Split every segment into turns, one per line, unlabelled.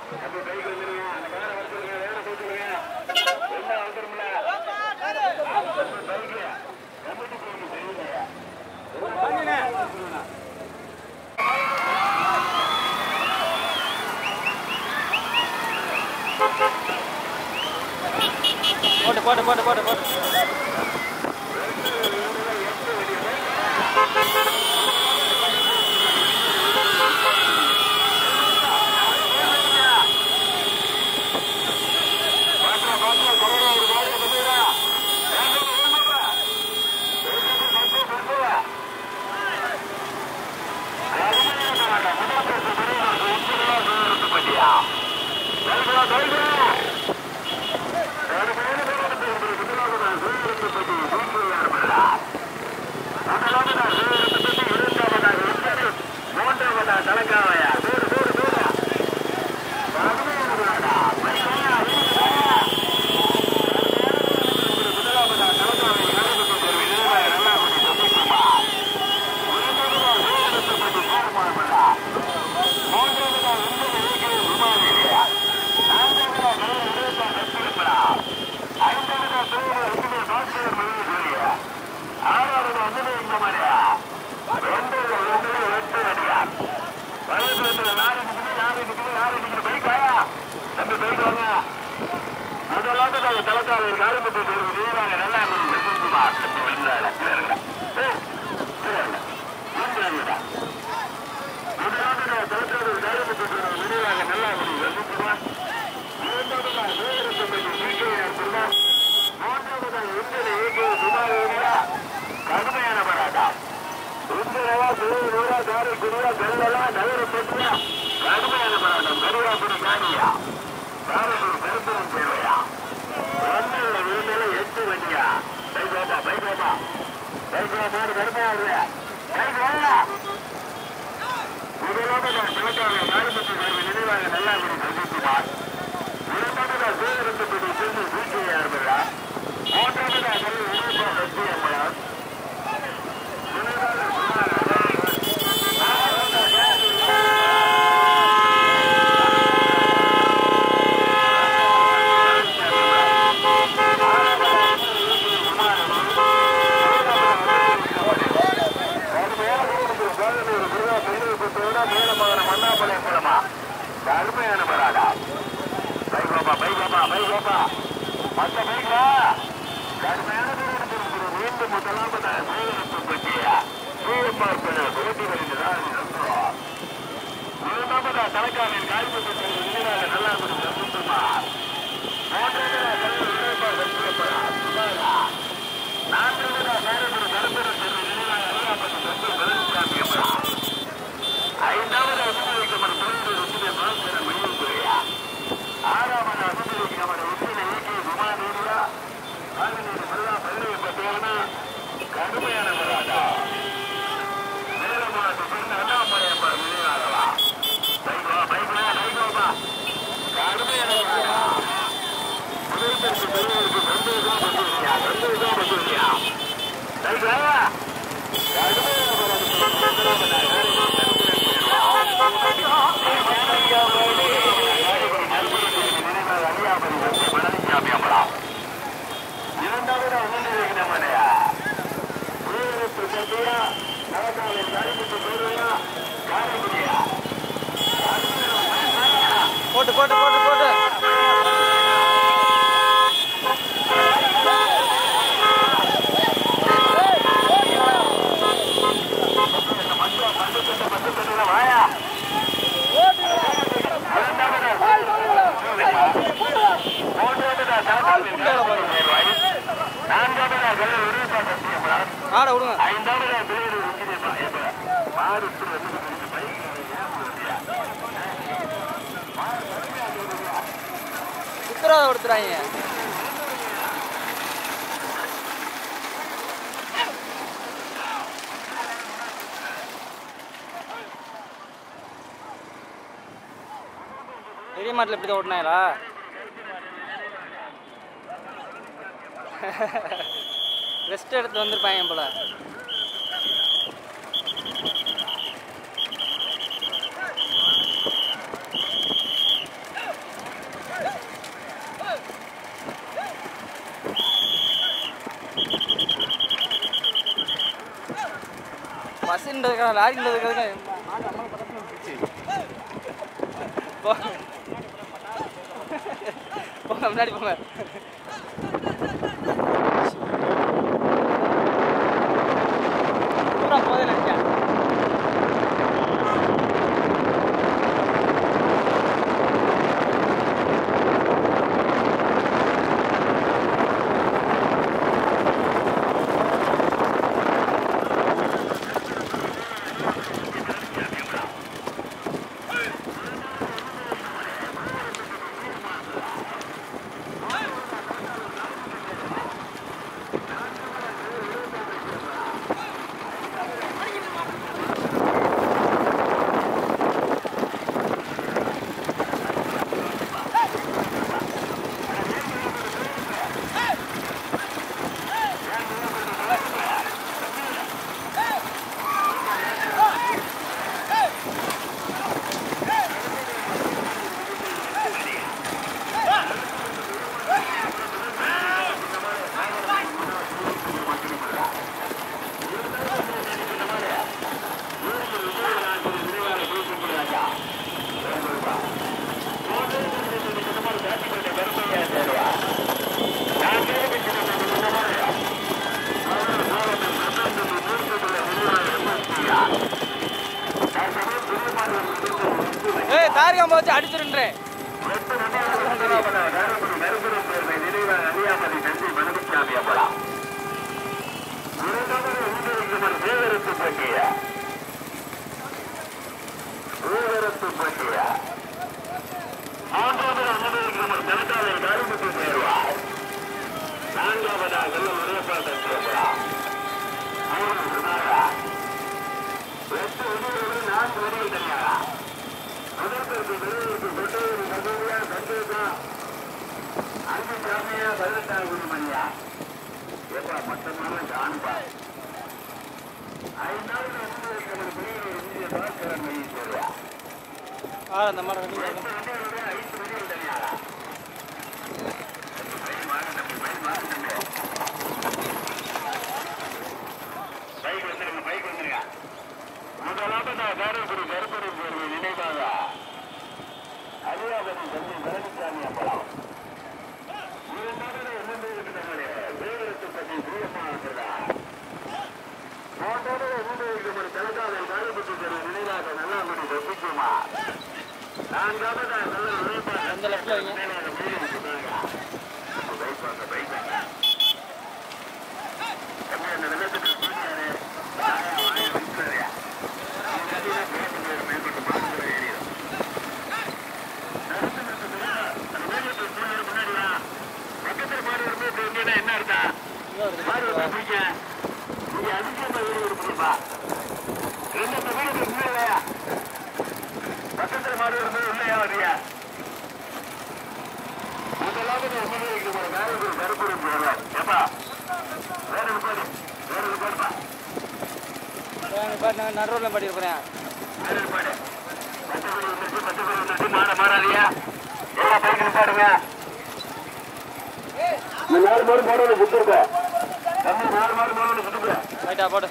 அப்படி பைக் வந்துருங்க அந்த காரை வர சொல்லுங்க வேலை போட்டுருங்க என்ன வந்துரும்ல பைக்கு கமிட்டி போயிட்டு தெரியுங்க
போட்டு போட்டு போட்டு போட்டு போட்டு
தலைக்காவையா தூரு தூரு தூரு தலைக்காவல் காலப்பட்டு வீராங்க நல்லா குமார் விழுந்தாங்க கடுமையான போராட்டம் உங்களா நூறு நூறா காரை குருவா கல்லெல்லாம் நகர பெற்றா கடுமையான போராட்டம் கருவாப்புடி காணியா காரைக்குடி பெரும்புறம் தேவையா ஒன்றில் விழுந்தால எட்டு வண்டியா பைக் வாப்பா பைக் வாப்பா பைக் வாப்பாடு கடுமையா இல்லையா பைக் வாங்க முதலாவது நான் சிவகாமி நாலுபத்தி நான்கு நினைவாக நல்லாகுடி சந்திக்குமார் இரண்டாவது நான் சேகரிக்கப்படி சென்று வீட்டிலே ஆரம்பிடா மூன்றாவது நான் நல்ல உணர்வா வெற்றி அம்மலாம் அருமையான பராடா பைகோப்பா பைகோப்பா பைகோப்பா மத்த பைக்கா கடுமையான மீண்டும் முதலாவது சேகரிப்பு பற்றிய சூழப்பார் பெற போட்டிகளில் தான் இரண்டாவதா தலைக்காவின் காய்ப்பு நீராக நல்லா சுத்தமார் மூன்றாவதா கல்லூரி இளைப்பார் வெற்றியப்படா சுமாரா நான்காவதா காரைக்குடி கருப்பெரும் செல்வி நீராக அல்லாப்பட்டு சென்று பழனிசாமியப்படா ஐந்தாவது அனுமதிக்கப்பட்ட தொழில் உச்சிலை பாஸ்கர மணியங்குறையா ஆறாவது அனுமதிக்கப்பட்ட உச்சிலை இயக்கிய குமாரூரியா காவிரி பிள்ளா பள்ளியை பற்றியான கடுமையான போராட்டா நேரமாக பின் அண்ணாமலையப்பர் வெளியாகலா பைகோ பைகோ பைகோபா கடுமையான போராட்டா முதல்வருக்கு பெரியவருக்கு சந்தோஷம் பட்டுருக்கியா சந்தோஷம் பட்டுருக்கியா பைகோ கடுமையான இரண்டாவது அண்ணனையா ஊருக்கு சத்தியா நவகாலின் காரிமுத்து பேருயா காரைக்குடியா
போட்டு போட்டு போட்டு போட்டு
வாயா
ஆட விடுங்க உத்தரவாதம் கொடுத்துறாங்க பெரிய மாட்டில் இப்படி தான் ஓட்டினாங்களா ரெஸ்ட் எடுத்து வந்திருப்பாங்க போல லாரின்றதுக்காக லாரின்றதுக்காக மாடு அம்மா பக்கத்துல வந்துருச்சு போ போங்க முன்னாடி போங்க பூரா போதே நினைச்சேன் ஏய் தாரிகாம்பா வச்சு அடிச்சிருன்றேன்
நான்கு வரிகள் தனியாரா முதற்கு விருதுக்கு கொட்டையூர் மதுரையா சந்தோஷா அஞ்சு சாமியா பதினெட்டாவது மணியா எப்பா மொத்தமான ஜான்பா ஐந்தாவது வந்து நமது பெரியவர் இந்திய பாஸ்கரன் மணி சொல்லுவா
ஆ அந்த மாதிரி ரெண்டு
ரெண்டு வண்டிகளுடைய ஐந்து வண்டிகள் தனியாரா பைக் வந்துருங்க பைக் வந்துருங்க முதலாவது நான் காரைக்குடி கருப்பூர் போர்வை நினைவாக அரியாபதி தம்பி பழனிசாமி அப்பலாம் இரண்டாவது என்னென்று இருக்கிறவங்களே வேவரத்து பற்றி பிரியமா இருக்கிறார் மூன்றாவது என்னென்று இருக்கிற தலைக்காதல் காரைக்குடி தெரு நினைவாக நல்லாங்குடி ரசிக்குமா நான்காவது நல்ல உழைப்பாக
அந்த லெஃப்ட்ல வைங்க
நினைவாக மீறி சொன்னாங்க பைப்பாங்க பைப்பாங்க தம்பி அந்த வெள்ளத்துக்கு சூழ்நிலை வாயா வாயா விட்டுறாரியா என்ன அர்த்தம்
இன்னொரு
மாடு
இது.
வந்து பிடிக்க இங்க அதிகமா வீடு இருக்குப்பா ரெண்டு வீடு இல்லையா பக்கத்துல மாடு இருந்து இல்லையா வரியா முதலாவது உண்மையிலே இங்க ஒரு வேற ஒரு கருப்புரம் போடுவார் ஏப்பா வேற ஒரு பாடு வேற ஒரு பாடுப்பா
நான் பாட்டு நான் நடுவில் பாடி இருக்கிறேன்
வேற ஒரு பாடு பத்து பேர் வந்துட்டு பத்து பேர் வந்துட்டு மாட மாறாதியா எவ்வளோ பைக்கு பாடுங்க இந்த நாலு மாடு மாடு விட்டுருக்க தம்பி நாலு மாடு மாடு விட்டுருக்க
ரைட்டா போடு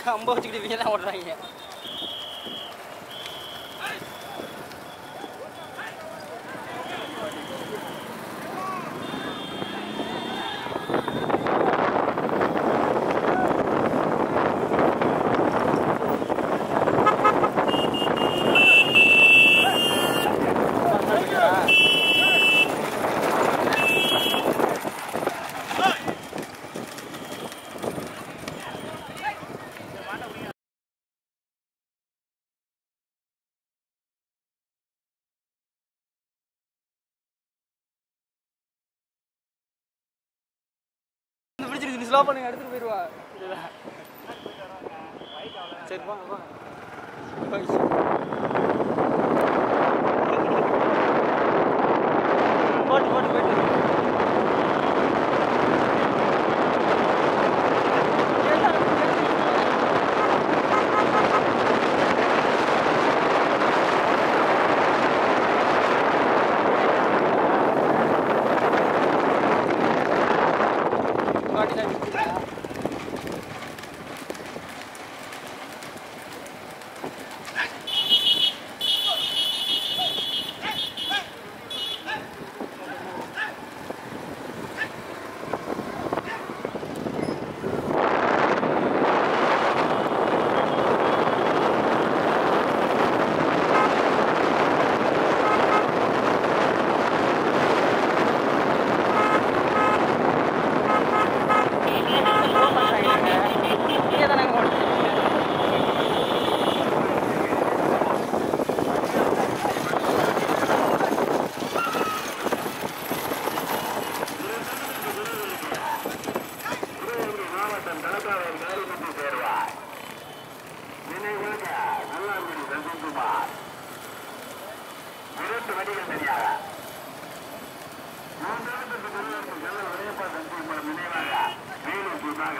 கம்ப வச்சுக்கிட்டு இவங்க எல்லாம் ஓடுறாங்க பிடிச்சிருக்கு ஸ்லோ பண்ணுங்க எடுத்துட்டு போயிடுவா சரி வாங்க வாங்க போட்டு போட்டு போயிட்டு காட்டி தான் நிக்குதா? ஸ்லோ பண்றாங்க இங்கே தானே ஓடுது
சிவகங்கை மாவட்டம் தலப்பாளையம் காரிமன்றி சேர்வார் நினைவாக நல்லாங்குடி சசிகுமார் இரண்டு வடிகள் தனியாக மூன்றாவது திருவள்ளூர் நல்ல உடையப்பா சசிகுமார் நினைவாக மேலும் சுமாக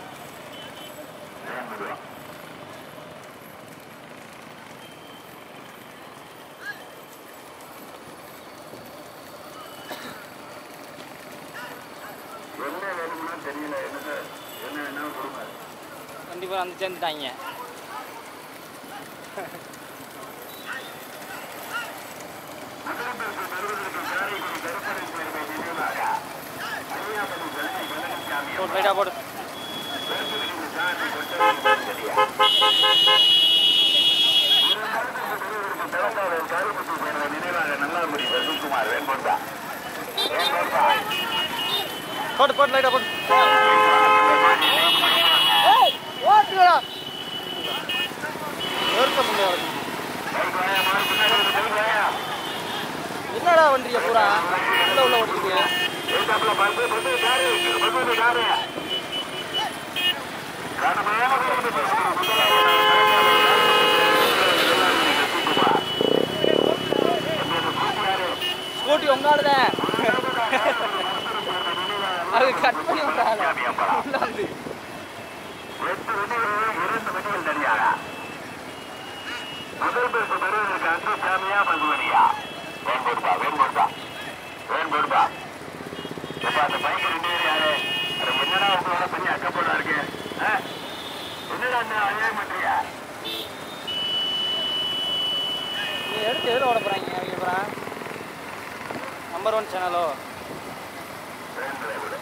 என்ன வேணும்னா தெரியல என்ன என்ன என்ன கொடுங்க
கண்டிப்பாக வந்து சேர்ந்துட்டாங்க
முதலமைச்சர் பெறுவதற்கு காரைக்குடி கருப்பணை பெருமை நினைவாக அரியாமணி தலைமை பழனிசாமி
போட்டு லைட்டாக போடு
பெருமைகளின் சாதி கொண்டவர்கள் தலைக்காவல் காரிப்பட்டி சேர்ந்த நினைவாக நல்லாங்குடி சசிகுமார் வேண்பொண்டா வேண்பொண்டா
போட்டு போட்டு லைட்டாக போட்டு ஏய் ஓட்டுடா நிறுத்த முடியாது என்னடா வண்டிய பூரா உள்ள உள்ள ஓட்டுருக்கு
ஏத்தாப்புல bus bus car bus car கனமான ரோடு பஸ்
ஸ்கூட்டி உங்காடுதான் அது கட் பண்ணி விட்டாங்க உள்ள வந்து
எட்டு வண்டிகள் இரண்டு வண்டிகள் தனியாக முதல் பேசு பெறுவதற்கு அன்பு சாமியா பசுமணியா வேன் கொடுப்பா வேன் கொடுப்பா வேன் கொடுப்பா இப்ப அந்த பைக் ரெண்டு பேர் யாரு அது என்னடா உங்களோட பண்ணி அக்கப்போடா இருக்கு ஆ? என்னடா அண்ணா அநியாயம் பண்றியா
நீ எடுத்து எதில் ஓட போகிறாங்க அவங்க அப்புறம் நம்பர் ஒன் சேனலோ
வேன்களை விட.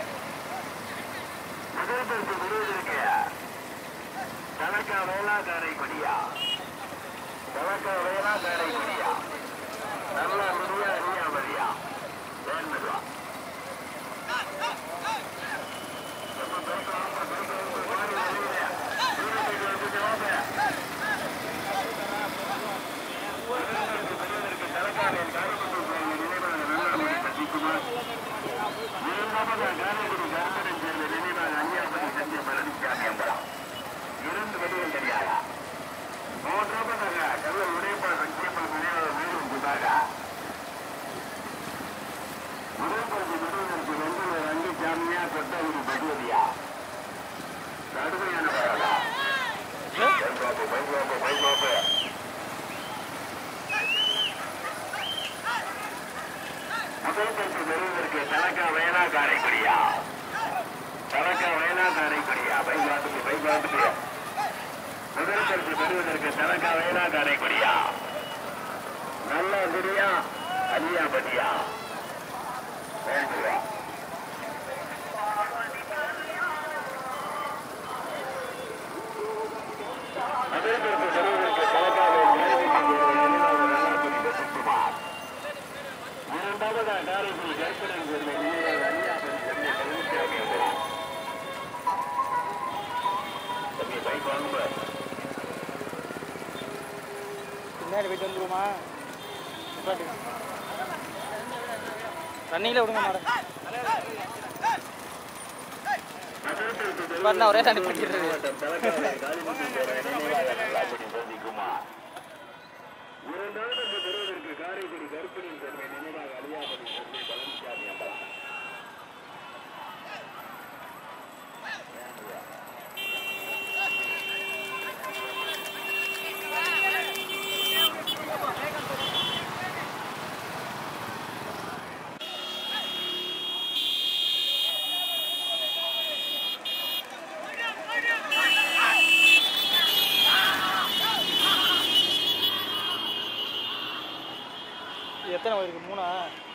முதல் பேசு பெறுவதற்கு தலக்கா வேளா காரை கொடியா தலக்கா வேளா காரை கொடியா நல்லா முடியா அறியா மரியா வேன் மெதுவா இரண்டு வடிகள் தெரியாத மூன்றாவதாக கல்லூர் உடைப்பாள் சங்கியம்மன் நினைவாக மீண்டும் புதாக உடற்பயிற்சி பெறுவதற்கு வெங்கலூர் அங்கி சாமியா கொட்டாகுடி பகவதியா கடுமையான வரலா பைபாப்பு பைபாப்பு பைபாப்பு முதல் பரிசு பெறுவதற்கு தலக்கா வயலா காரைக்குடியா தலக்கா வயலா காரைக்குடியா பைபாட்டுக்கு பைபாட்டுக்கு பெறுவதற்கு தலக்கா வேணா காரைக்குடியா நல்ல குடியா அலியா பட்டியா வேண்டுவா அதேபோன்று பெறுவதற்கு தலக்கா இரண்டாவது காரைக்குடி கருப்படன் பெருமை நினைவாக அலியா பட்டி பழனிசாமி அவர்கள் தம்பி பைக் வாங்குங்க
பின்னாடி போயிட்டு வந்துருவோமா ரன்னிங்கில் விடுங்க மாடு பாருண்ணா ஒரே தாண்டி பண்ணிடுறது இது எத்தனை இருக்கு மூணா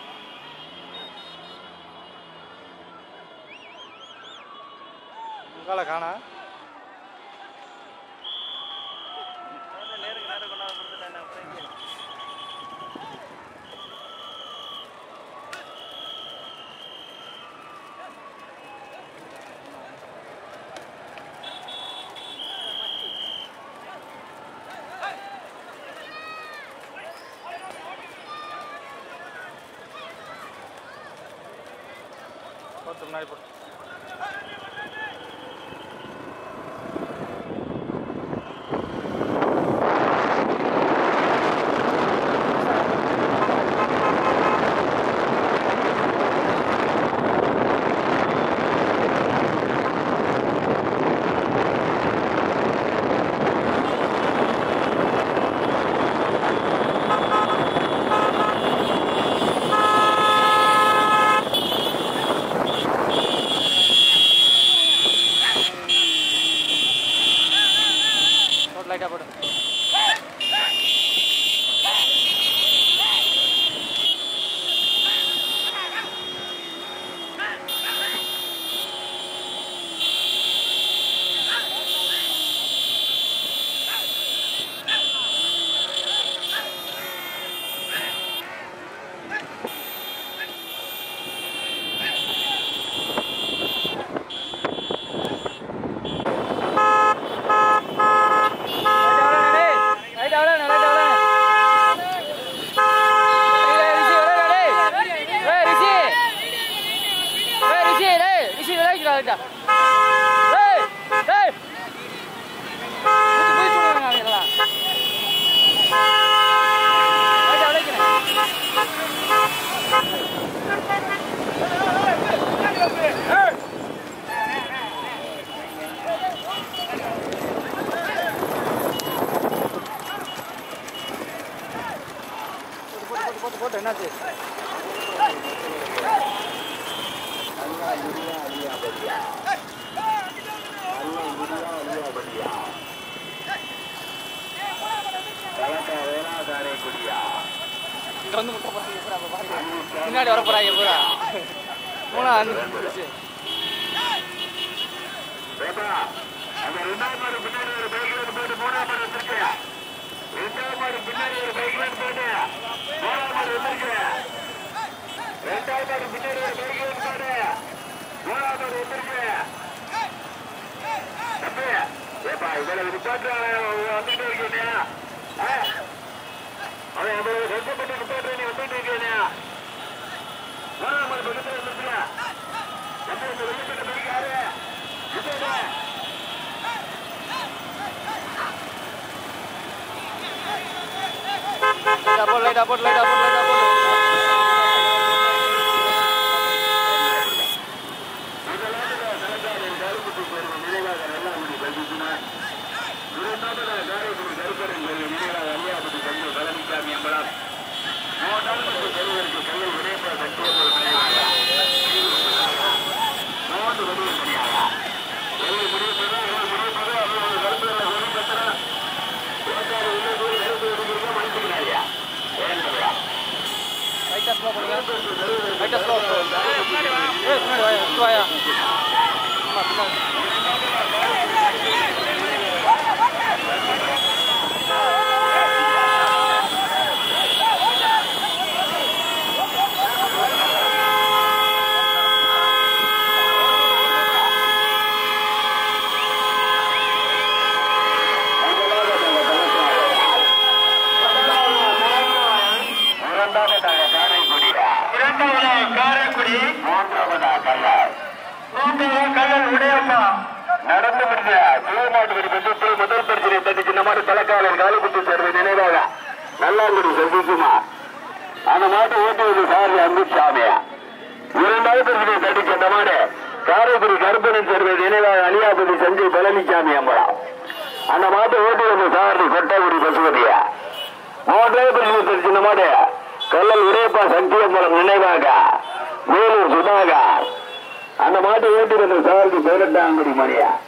உங்கால காணா போட்டு முன்னாடி போட்டு போட்டு லைட்டாக போட்டு லைட் அவ்வளோ லைட் அவ்வளோ போட்டு போட்டு போட்டு என்னாச்சு இங்க வந்து முட்டை போட்டு பூரா அப்ப பாருங்க முன்னாடி வர போறாங்க பூரா மூணா வந்து வந்துருச்சு.
அந்த ரெண்டாவது மாடு பின்னாடி ஒரு பைக்ல போட்டு மூணாவது மாடு வந்திருக்கு ரெண்டாவது மாடு பின்னாடி ஒரு பைக்ல போட்டு மூணாவது மாடு வந்திருக்கு ரெண்டாவது மாடு பின்னாடி ஒரு பைக்ல போட்டு மூணாவது மாடு வந்திருக்கு தம்பி ஏப்பா இவ்வளவு ரிப்போர்ட் வந்துட்டு இருக்கீங்க அவன் இவ்வளவு கஷ்டப்பட்டு ரிப்போர்ட் நீ வந்துட்டு இருக்கீங்க மூணாவது மாடு பக்கத்துல வந்துருக்குங்க தம்பி இந்த வெளிப்பட்ட பைக் யாரு விஜய்
லைட்டா போடு லைட்டா போடு லைட்டா போடு லைட்டா போடு லைட்டாக ஸ்லோ ஸ்லோ ஏ பின்னாடி வாயா விட்டு வாயா ஆமா பின்னாடி
இரண்டாவதாக காரைக்குடி இரண்டாவதாக காரைக்குடி மூன்றாவதாக கல்லார் மூன்றாவது கல்லல் உடையப்பா நடந்து முடிஞ்ச சிவமாட்டுக்குடி பட்சத்தில் முதல் பரிசனை தட்டி சின்னமாட்டு தலைக்காலர் காலிக்குட்டி சேர்வை நினைவாக நல்லாங்குடி சசிகுமார் அந்த மாட்டை ஓட்டுவது சாரதி அங்குசாமியா இரண்டாவது பரிசனை தட்டி சென்ற மாடு காரைக்குடி கருப்பணன் சேர்வை நினைவாக அலியாபதி சஞ்சய் பழனிசாமி அம்பலம் அந்த மாட்டை ஓட்டுவது சாரதி கொட்டாக்குடி பசுபதியா மூன்றாவது பரிசு சின்ன மாடு கல்லல் உடையப்பா சத்தியம்பலம் நினைவாக வேலூர் சுதாகர் அந்த மாட்டை ஓட்டி வந்த சாரதி பதினெட்டாம் மணியா